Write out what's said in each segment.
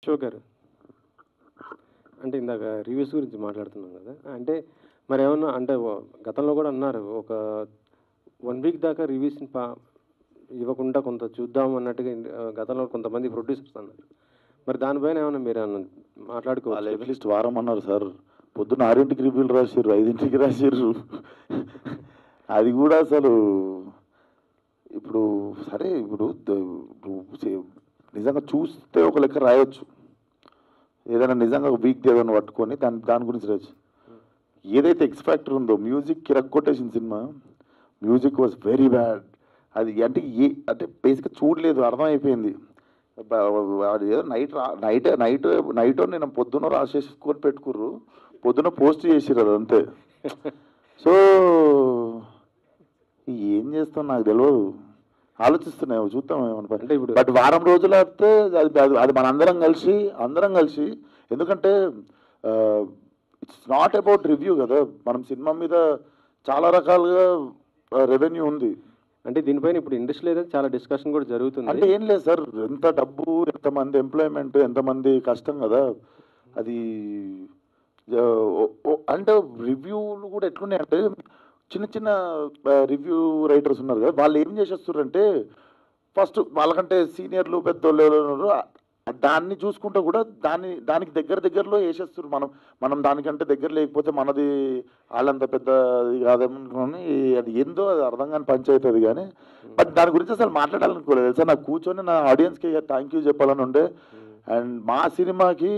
అశోక్ గారు అంటే ఇందాక రివ్యూస్ గురించి మాట్లాడుతున్నాం కదా అంటే మరి ఏమన్నా అంటే ఓ- గతంలో కూడా అన్నారు ఒక వన్ వీక్ దాకా రివ్యూస్ ఇవ్వకుండా కొంత చూద్దాం అన్నట్టుగా ఇన్- ఆ, గతంలో కొంతమంది ప్రొడ్యూసర్స్ అన్నారు మరి దానిపైన ఏమన్నా మీరు ఏమన్నా వాళ్ళు మాట్లాడుకోవాలి అట్లీస్ట్ వారం అన్నారు సార్ పొద్దున్న ఆరింటికి రివ్యూలు రాసిర్రు ఐదింటికి రాసిర్రు అది కూడా అసలు ఇప్పుడు సరే ఇప్పుడు ద- ఇప్పుడు చే- నిజంగా చూస్తే ఒక లెక్క రాయొచ్చు ఏదైనా నిజంగా ఒక వీక్ ఏదైనా పట్టుకొని దాని దాని గురించి రాయొచ్చు ఏదైతే ఎక్స్ ఫ్యాక్టర్ ఉందో మ్యూజిక్ కిరక్కొట్టేసిన సినిమా మ్యూజిక్ వాజ్ వెరీ బ్యాడ్ అది అంటే ఏ అంటే బేసిక్గా చూడలేదు అర్థమైపోయింది బ- వాడు ఏదో నైట్ రా నైట్ నైట్ నైట్ నేను పొద్దున రాసేసుకొని పెట్టుకుర్రు పొద్దున పోస్ట్ చేసిర్రు అది అంతే సో ఏం చేస్తాం నాకు తెలియదు ఆలోచిస్తున్నాయి చూద్దాం ఏమన్నా అంటే ఇప్పుడు- బట్ వారం రోజులు అయితే అది అది- అది మన అందరం కలిసి అందరం కలిసి ఎందుకంటే ఇట్స్ నాట్ అబౌట్ రివ్యూ కదా మనం సినిమా మీద చాలా రకాలుగా రెవెన్యూ ఉంది అంటే దీనిపైన ఇప్పుడు ఇండస్ట్రీలో అయితే చాలా డిస్కషన్ కూడా అంటే జరుగుతుంది ఏం లేదు సార్ ఎంత డబ్బు ఎంతమంది ఎంప్లాయ్మెంట్ ఎంతమంది కష్టం కదా అది ఆ, ఓ- ఓ- అంటే రివ్యూలు కూడా ఎట్లున్నాయి అంటే చిన్న చిన్న రివ్యూ రైటర్స్ ఉన్నారు కదా వాళ్ళు ఏం చేసేస్తారంటే ఫస్ట్ వాళ్ళకంటే సీనియర్లు పెద్దోళ్ళు ఎవరు ఉన్నారో, ఆ దాన్ని చూసుకుంటూ కూడా దాన్ని దానికి దగ్గర దగ్గరలో వేసేస్తారు మనం మనం దానికంటే దగ్గర లేకపోతే మనది వాళ్ళంత పెద్ద కాదనుకోని అది ఏందో అది అర్థం కాని పంచాయతీ అది కానీ బట్ దాని గురించి అసలు మాట్లాడాలనుకోలేదు తెలుసా నాకు కూర్చొని నా ఆడియన్స్కి థ్యాంక్ యూ చెప్పాలని ఉండే అండ్ మా సినిమాకి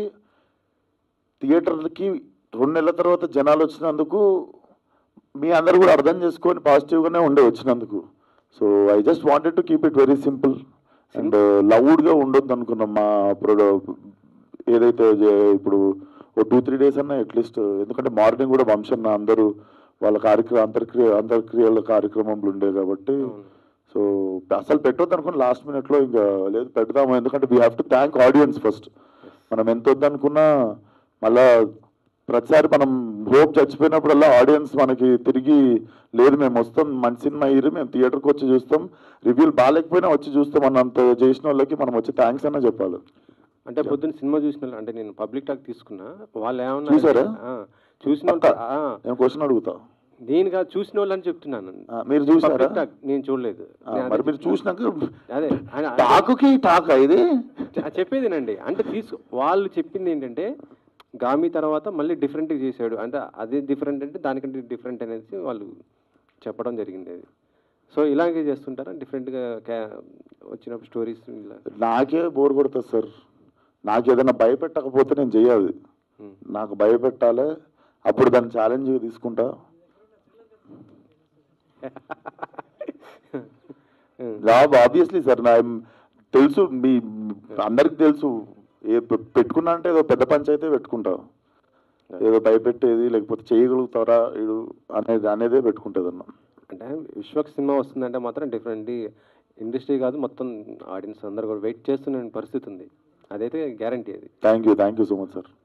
థియేటర్లకి రెండు నెలల తర్వాత జనాలు వచ్చినందుకు మీ అందరు కూడా అర్థం చేసుకొని పాజిటివ్గానే ఉండే వచ్చినందుకు so I just wanted to keep it very simple and లౌడ్గా ఉండొద్దు అనుకున్నాం మా ప్రొడ ఏదైతే జే- ఇప్పుడు ఓ టూ త్రీ డేస్ అన్నా అట్లీస్ట్ ఎందుకంటే మార్నింగ్ కూడా వంశన్న అందరూ వాళ్ళ కార్యక్రమ అంతర్క్రియ అంతర్క్రియల కార్యక్రమంలో ఉండే కాబట్టి అవును. సో అసలు పెట్టొద్దు అనుకుని లాస్ట్ మినిట్లో ఇంకా లేదు పెడదాము ఎందుకంటే we have to thank audience first మనం ఎంత వద్దనుకున్నా మళ్ళా ప్రతిసారి మనం హోప్ చచ్చిపోయినప్పుడల్లా ఆడియన్స్ మనకి తిరిగి లేదు మేము వస్తాం మంచి సినిమా ఇరు మేము థియేటర్కి వచ్చి చూస్తాం రివ్యూలు బాగాలేకపోయినా వచ్చి చూస్తాం అన్నంత చేసిన వాళ్ళకి మనం వచ్చి థ్యాంక్స్ అన్న చెప్పాలి అంటే పొద్దున్న సినిమా చూసిన వాళ్ళు- అంటే నేను పబ్లిక్ టాక్ తీసుకున్నా వాళ్ళు ఏమన్నా చూసారా? చూసిన వాళ్ళు- పక్కా? ఆ, నేను క్వశ్చన్ అడుగుతా నేను కాదు చూసిన వాళ్ళు అని చెప్తున్నాను ఆ, మీరు చూసారా పబ్లిక్ టాక్ నేను చూడలేదు ఆ, నేను అదే మరి మీరు చెప్తున్నా. చూసినాక అదే ఆయన- టాకుకి టాకా ఇది చె- చెప్పేదేనండి అంటే తీసు వాళ్ళు చెప్పింది ఏంటంటే గామి తర్వాత మళ్ళీ డిఫరెంట్గా చేశాడు అంటే అదే డిఫరెంట్ అంటే దానికంటే డిఫరెంట్ అనేది వాళ్ళు చెప్పడం జరిగింది అది సో ఇలాగే చేస్తుంటారా డిఫరెంట్గా క్యా వచ్చినప్పుడు స్టోరీస్ ఇలా నాకే బోర్ కొడుతుంది సార్ నాకు ఏదైనా భయపెట్టకపోతే నేను చెయ్యాలి ఉమ్. నాకు భయపెట్టాలి అప్పుడు దాన్ని ఛాలెంజ్ తీసుకుంటా జాబ్ ఆబ్వియస్లీ సార్ నా తెలుసు మీ అందరికి తెలుసు ఏ పె- పెట్టుకున్నా అంటే ఏదో పెద్ద పంచాయితీ పెట్టుకుంటా ఏదో భయపెట్టేది లేకపోతే చేయగలుగుతారా ఇడు అనేది అనేదే పెట్టుకుంటుంది అన్న అంటే విశ్వక్ సినిమా వస్తుందంటే మాత్రం డిఫరెంట్ ఇండస్ట్రీ కాదు మొత్తం ఆడియన్స్ అందరు కూడా వెయిట్ చేస్తున్న పరిస్థితి ఉంది అదైతే గ్యారంటీ అది thank you thank you so much sir